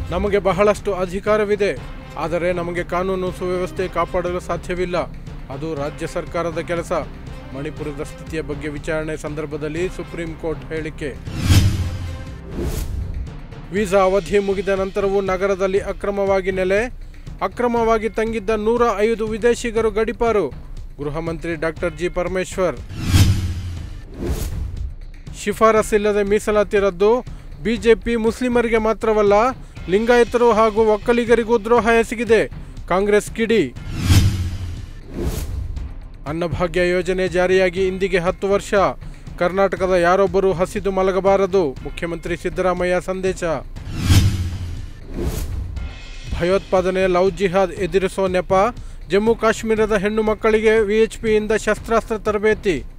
ನಮಗೆ ಬಹಳಷ್ಟು ಅಧಿಕಾರವಿದೆ ಆದರೆ ನಮಗೆ ಕಾನೂನು ಸುವ್ಯವಸ್ಥೆ ಕಾಪಾಡಲು ಸಾಧ್ಯವಿಲ್ಲ ಅದು ರಾಜ್ಯ ಸರ್ಕಾರದ ಕೆಲಸ ಮಣಿಪುರದ ಸ್ಥಿತಿಯ ಬಗ್ಗೆ ವಿಚಾರಣೆ ಸಂದರ್ಭದಲ್ಲಿ ಸುಪ್ರೀಂ ಕೋರ್ಟ್ ಹೇಳಿಕೆ ವೀಸಾ ಅವಧಿ ಮುಗಿದ ನಂತರವೂ ನಗರದಲ್ಲಿ ಅಕ್ರಮವಾಗಿ ನೆಲೆ ಅಕ್ರಮವಾಗಿ ತಂಗಿದ್ದ ನೂರ ಐದು ವಿದೇಶಿಗರು ಗಡಿಪಾರು ಗೃಹ ಮಂತ್ರಿ ಡಾಕ್ಟರ್ ಜಿ ಪರಮೇಶ್ವರ್ ಶಿಫಾರಸ್ಸಿಲ್ಲದೆ ಮೀಸಲಾತಿ ರದ್ದು ಬಿಜೆಪಿ ಮುಸ್ಲಿಮರಿಗೆ ಮಾತ್ರವಲ್ಲ ಲಿಂಗಾಯತರು ಹಾಗೂ ಒಕ್ಕಲಿಗರಿಗೂ ದ್ರೋಹ ಎಸಗಿದೆ ಕಾಂಗ್ರೆಸ್ ಕಿಡಿ ಅನ್ನಭಾಗ್ಯ ಯೋಜನೆ ಜಾರಿಯಾಗಿ ಇಂದಿಗೆ ಹತ್ತು ವರ್ಷ ಕರ್ನಾಟಕದ ಯಾರೊಬ್ಬರೂ ಹಸಿದು ಮಲಗಬಾರದು ಮುಖ್ಯಮಂತ್ರಿ ಸಿದ್ದರಾಮಯ್ಯ ಸಂದೇಶ ಭಯೋತ್ಪಾದನೆ ಲವ್ ಜಿಹಾದ್ ಎದುರಿಸೋ ನೆಪ ಜಮ್ಮು ಕಾಶ್ಮೀರದ ಹೆಣ್ಣು ಮಕ್ಕಳಿಗೆ ವಿಎಚ್ಪಿಯಿಂದ ಶಸ್ತ್ರಾಸ್ತ್ರ ತರಬೇತಿ